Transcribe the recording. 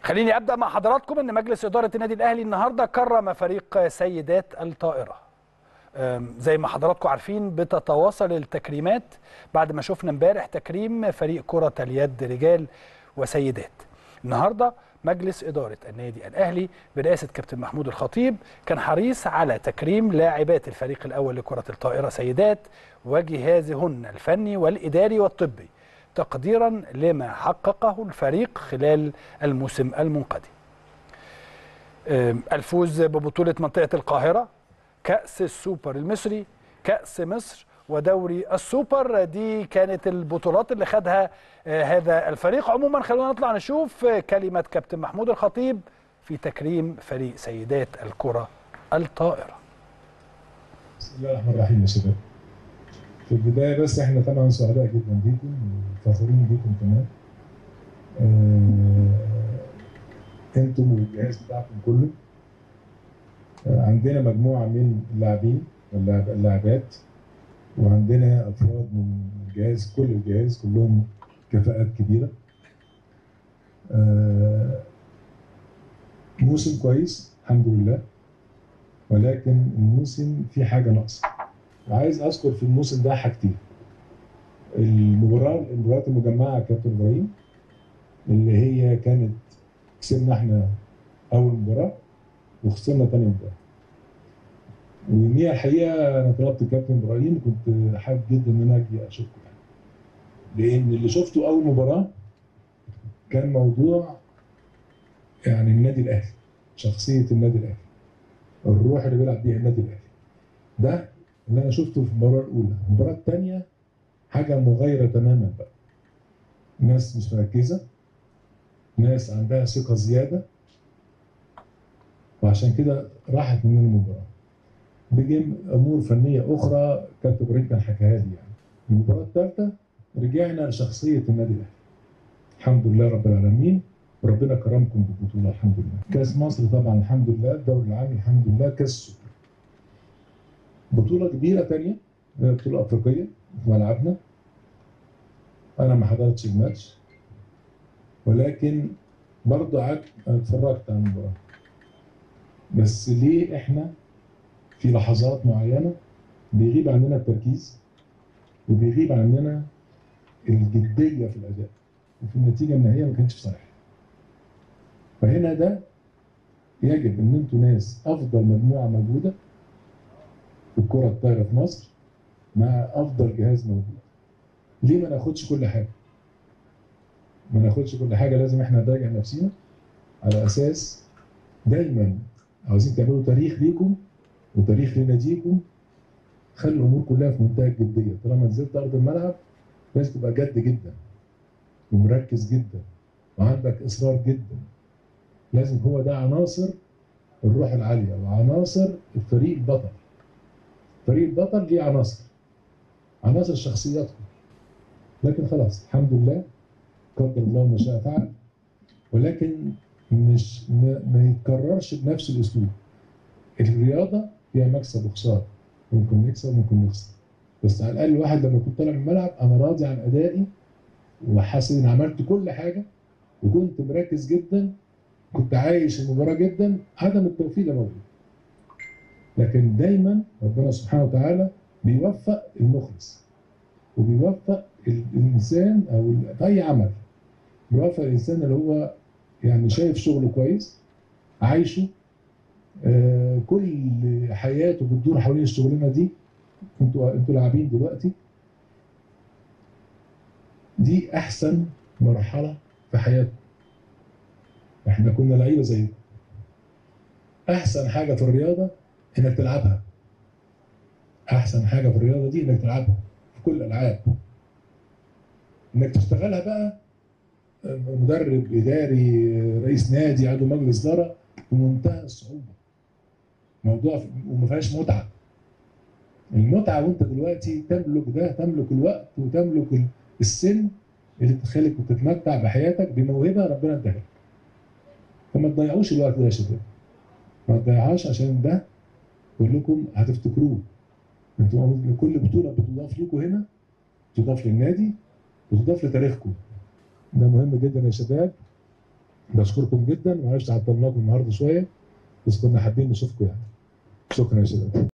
خليني ابدا مع حضراتكم ان مجلس اداره النادي الاهلي النهارده كرم فريق سيدات الطائره أم، زي ما حضراتكم عارفين بتتواصل التكريمات بعد ما شفنا امبارح تكريم فريق كره اليد رجال وسيدات النهارده مجلس اداره النادي الاهلي برئاسه كابتن محمود الخطيب كان حريص على تكريم لاعبات الفريق الاول لكره الطائره سيدات وجهازهن الفني والاداري والطبي تقديرا لما حققه الفريق خلال الموسم المنقضي أم، الفوز ببطولة منطقة القاهرة كأس السوبر المصري كأس مصر ودوري السوبر دي كانت البطولات اللي خدها آه، هذا الفريق عموما خلونا نطلع نشوف آه، كلمة كابتن محمود الخطيب في تكريم فريق سيدات الكرة الطائرة بسم الله الرحمن الرحيم يا شباب في البداية بس احنا طبعا سعداء جدا بيكم وفخورين بيكم كمان آه، انتم والجهاز بتاعكم كله آه، عندنا مجموعة من اللاعبين واللاعب- اللاعبات وعندنا افراد من الجهاز كل الجهاز كلهم كفاءات كبيرة آه، موسم كويس الحمد لله ولكن الموسم فيه حاجه ناقصه وعايز اذكر في الموسم ده حاجتين المباراه المباريات المجمعه يا كابتن ابراهيم اللي هي كانت كسبنا احنا اول مباراه وخسرنا تاني مباراه ومية الحقيقه انا طلبت الكابتن ابراهيم كنت حابب جدا ان انا اجي اشوفكم يعني لان اللي شفته اول مباراه كان موضوع يعني النادي الاهلي شخصيه النادي الاهلي الروح اللي بيلعب بيها النادي الاهلي ده اللي انا شفته في المباراه الاولى المباراه الثانيه حاجه مغايره تماما بقى ناس مش مركزه ناس عندها ثقه زياده وعشان كده راحت مننا المباراه بيجي امور فنيه اخرى كابتن ابراهيم كان حكاها لي يعني المباراه الثالثه رجعنا لشخصيه النادي الاهلي الحمد لله رب العالمين وربنا كرمكم بالبطوله الحمد لله. كاس مصر طبعا الحمد لله، الدوري العام الحمد لله، كاس السوبر. بطوله كبيره ثانيه بطوله افريقيه في ملعبنا. انا ما حضرتش الماتش ولكن برضه قعدت اتفرجت على المباراه. بس ليه احنا في لحظات معينه بيغيب عننا التركيز وبيغيب عننا الجديه في الاداء وفي النتيجه النهائيه ما كانتش في صالحنا. فهنا ده يجب ان انتوا ناس افضل مجموعه موجوده في الكره الطايره في مصر مع افضل جهاز موجود. ليه ما ناخدش كل حاجه؟ ما ناخدش كل حاجه لازم احنا نراجع نفسينا على اساس دايما عاوزين تعملوا تاريخ ليكم وتاريخ لناديكم خلي الامور كلها في منتهى الجديه طالما نزلت ارض الملعب لازم تبقى جد جدا ومركز جدا وعندك اصرار جدا لازم هو ده عناصر الروح العاليه وعناصر الفريق البطل فريق البطل ليه عناصر عناصر شخصياتكم لكن خلاص الحمد لله قدر الله ما شاء فعل ولكن مش ما, ما يتكررش بنفس الاسلوب الرياضه فيها مكسب وخساره ممكن نكسب ممكن نخسر بس على الاقل الواحد لما كنت طالع من الملعب انا راضي عن ادائي وحاسس ان عملت كل حاجه وكنت مركز جدا كنت عايش المباراه جدا عدم التوفيق ده موجود لكن دايما ربنا سبحانه وتعالى بيوفق المخلص وبيوفق ال- الانسان او ال- في اي عمل بيوفق الانسان اللي هو يعني شايف شغله كويس عايشه آه كل حياته بتدور حوالين الشغلانه دي انتوا انتوا لاعبين دلوقتي دي احسن مرحله في حياتكم احنا كنا لعيبه زيكم احسن حاجه في الرياضه انك تلعبها احسن حاجه في الرياضه دي انك تلعبها في كل الالعاب انك تشتغلها بقى مدرب اداري رئيس نادي عضو مجلس اداره بمنتهى الصعوبه موضوع وما فيهاش متعه المتعه وانت دلوقتي تملك ده تملك الوقت وتملك ال- السن اللي تخليك وتتمتع بحياتك بموهبه ربنا اداها لك. فما تضيعوش الوقت ده يا شباب. ما تضيعهاش عشان ده كلكم هتفتكروه. انتوا كل بطوله بتضاف لكم هنا تضاف للنادي وتضاف لتاريخكم. ده مهم جدا يا شباب بشكركم جدا معلش عطلناكم النهارده شويه بس كنا حابين نشوفكم يعني شكرا يا شباب